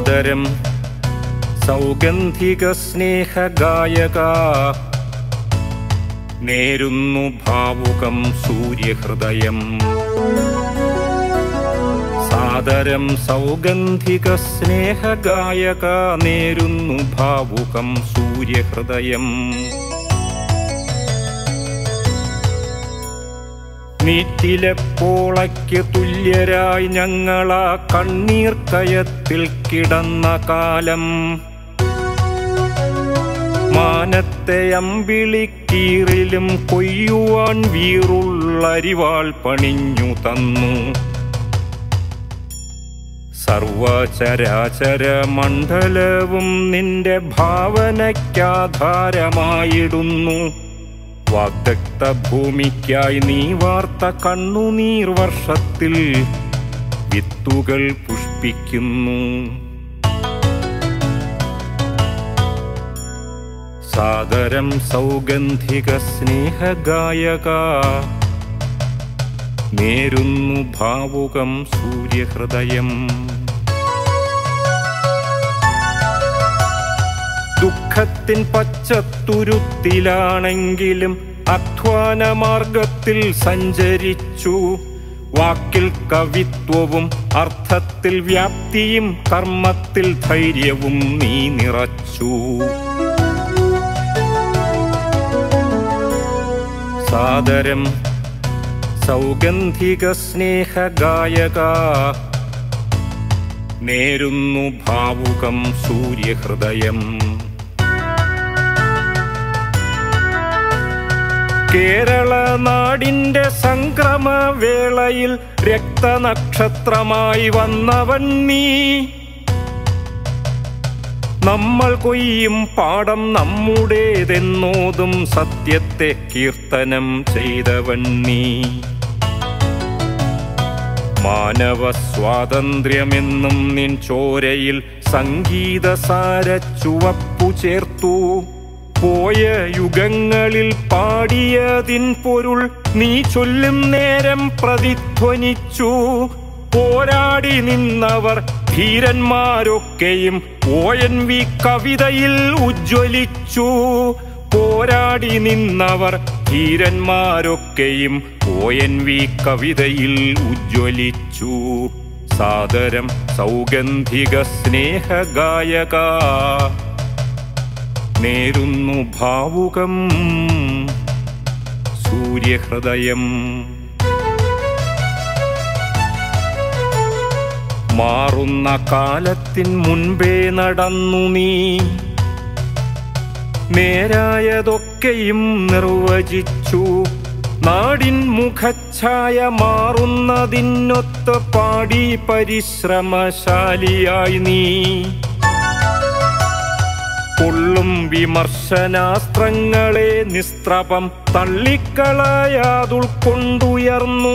സാദരം സൗഗന്ധിക സ്നേഹഗായക നേരുന്നു ഭാവുകം സൂര്യഹൃദയം സാദരം സൗഗന്ധിക സ്നേഹഗായക നേരുന്നു ഭാവുകം സൂര്യഹൃദയം നീറ്റിലെ പോളയ്ക്ക് തുല്യരായി ഞങ്ങളാ കണ്ണീർ കയത്തിൽ കിടന്ന കാലം മാനത്തെ അമ്പിളിക്കീറിലും കൊയ്യുവാൻ വീറുള്ളരിവാൾ പണിഞ്ഞു തന്നു സർവചരാചര മണ്ഡലവും നിന്റെ ഭാവനയ്ക്കാധാരമായിടുന്നു വാഗ്ദത്ത ഭൂമിക്കായി നീ വാർത്ത കണ്ണുനീർ വർഷത്തിൽ വിത്തുകൾ പുഷ്പിക്കുന്നു സാദരം സൗഗന്ധിക സ്നേഹഗായക നേരുന്നു ഭാവുകം സൂര്യഹൃദയം ദുഃഖത്തിൻ പച്ചത്തുരുത്തിലാണെങ്കിലും അധ്വാന മാർഗത്തിൽ സഞ്ചരിച്ചു വാക്കിൽ കവിത്വവും അർത്ഥത്തിൽ വ്യാപ്തിയും കർമ്മത്തിൽ ധൈര്യവും നീ നിറച്ചു സാദരം സൗഗന്ധിക സ്നേഹഗായക നേരുന്നു ഭാവുകം സൂര്യഹൃദയം കേരള നാടിന്റെ സംക്രമവേളയിൽ രക്തനക്ഷത്രമായി വന്നവൻ നീ നമ്മൾ കൊയ്യും പാടം നമ്മുടേതെന്നോതും സത്യത്തെ കീർത്തനം ചെയ്തവൻ നീ മാനവ സ്വാതന്ത്ര്യമെന്നും നിൻ ചോരയിൽ സംഗീതസാര ചുവപ്പു ചേർത്തു പോയ യുഗങ്ങളിൽ പാടിയതിൻ പൊരുൾ നീ ചൊല്ലും നേരം പ്രതിധ്വനിച്ചു പോരാടി നിന്നവർ ധീരന്മാരൊക്കെയും ഒ എൻ വി കവിതയിൽ ഉജ്ജ്വലിച്ചു പോരാടി നിന്നവർ ധീരന്മാരൊക്കെയും ഒ എൻ വി കവിതയിൽ ഉജ്ജ്വലിച്ചു സാദരം സൗഗന്ധിക സ്നേഹഗായക നേരുന്നു ഭാവുകം സൂര്യഹൃദയം മാറുന്ന കാലത്തിൻ മുൻപേ നടന്നു നീ നേരായതൊക്കെയും നിർവചിച്ചു നാടിൻ മുഖച്ഛായ മാറുന്നതിനൊത്ത് പാടി പരിശ്രമശാലിയായി നീ കൊള്ളും വിമർശനാസ്ത്രങ്ങളെ നിസ്ത്രപം തള്ളിക്കളയാതുൾക്കൊണ്ടുയർന്നു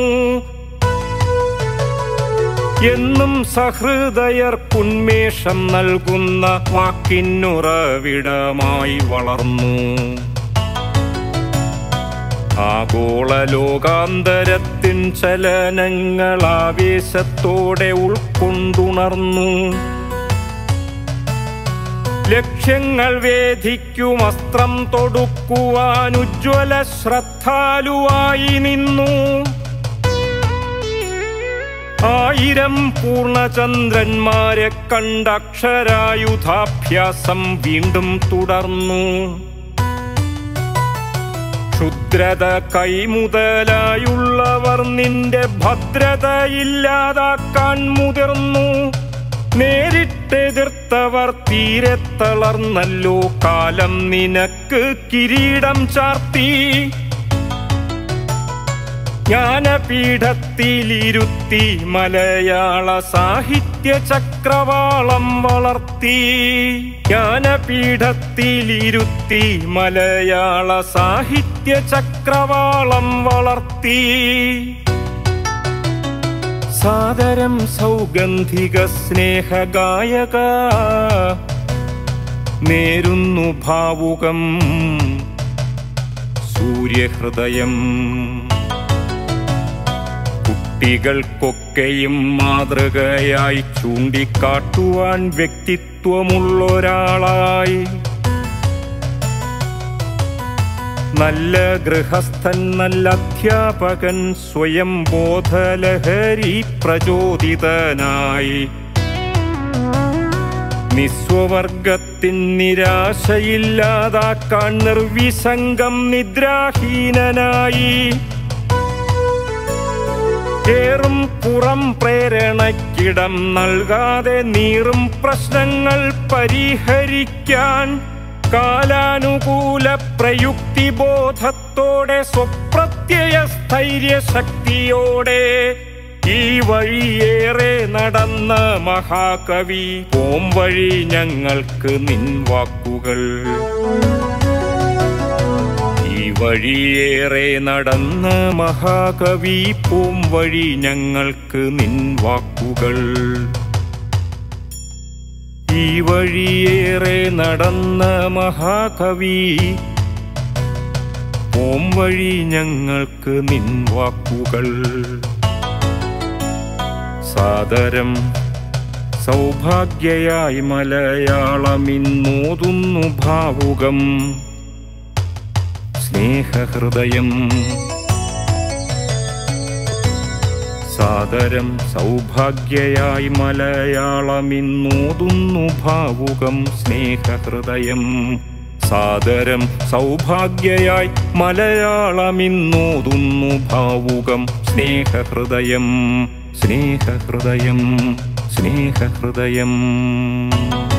എന്നും സഹൃദയർ ഉന്മേഷം നൽകുന്ന വാക്കിനുറവിടമായി വളർന്നു ആഗോള ലോകാന്തരത്തിൻ ചലനങ്ങൾ ആവേശത്തോടെ ഉൾക്കൊണ്ടുണർന്നു ലക്ഷ്യങ്ങൾ വേദിക്കും അസ്ത്രം തൊടുക്കുവാൻ ഉജ്ജ്വല ശ്രദ്ധാലുവായി നിന്നു ആയിരം പൂർണ്ണചന്ദ്രന്മാരെ കണ്ടക്ഷരായുധാഭ്യാസം വീണ്ടും തുടർന്നു ക്ഷുദ്രത കൈമുതലായുള്ളവർ നിന്റെ ഭദ്രതയില്ലാതാക്കാൻ മുതിർന്നു നേരിട്ടെതിർത്തവർ തീരെ തളർന്നല്ലോ കാലം നിനക്ക് കിരീടം ചാർത്തി ജ്ഞാനപീഠത്തിലിരുത്തി മലയാള സാഹിത്യ ചക്രവാളം വളർത്തി ജ്ഞാനപീഠത്തിലിരുത്തി മലയാള സാഹിത്യ ചക്രവാളം വളർത്തി സാദരം സൗഗന്ധിക സ്നേഹഗായക നേരുന്നു ഭാവുകം സൂര്യഹൃദയം കുട്ടികൾക്കൊക്കെയും മാതൃകയായി ചൂണ്ടിക്കാട്ടുവാൻ വ്യക്തിത്വമുള്ളൊരാളായി നല്ല ഗൃഹസ്ഥൻ നല്ല അധ്യാപകൻ സ്വയം ബോധലഹരി പ്രചോദിതനായി നിസ്വവർഗത്തിൻ നിരാശയില്ലാതാക്കാൻ നിർവിസംഗം നിദ്രാഹീനനായി കേറും പുറം പ്രേരണയ്ക്കിടം നൽകാതെ നീറും പ്രശ്നങ്ങൾ പരിഹരിക്കാൻ കാലാനുകൂല പ്രയുക്തി ബോധത്തോടെ സ്വപ്രത്യയ സ്ഥൈര്യശക്തിയോടെ ഈ വഴിയേറെ നടന്ന മഹാകവി പോം വഴി ഞങ്ങൾക്ക് നിൻ വാക്കുകൾ ഈ വഴിയേറെ നടന്ന മഹാകവി പോം വഴി ഞങ്ങൾക്ക് നിൻ വാക്കുകൾ ഈ വഴിയേറെ നടന്ന മഹാകവി പോം വഴി ഞങ്ങൾക്ക് നിൻ വാക്കുകൾ സാദരം സൗഭാഗ്യയായി മലയാളമിന്നോതുന്നു ഭാവുകം സ്നേഹഹൃദയം സാദരം സൗഭാഗ്യയായി മലയാളമിന്നോതുന്നു ഭാവുകം സ്നേഹഹൃദയം സാദരം സൗഭാഗ്യയായി മലയാളമിന്നോതുന്നു ഭാവുകം സ്നേഹഹൃദയം സ്നേഹഹൃദയം സ്നേഹഹൃദയം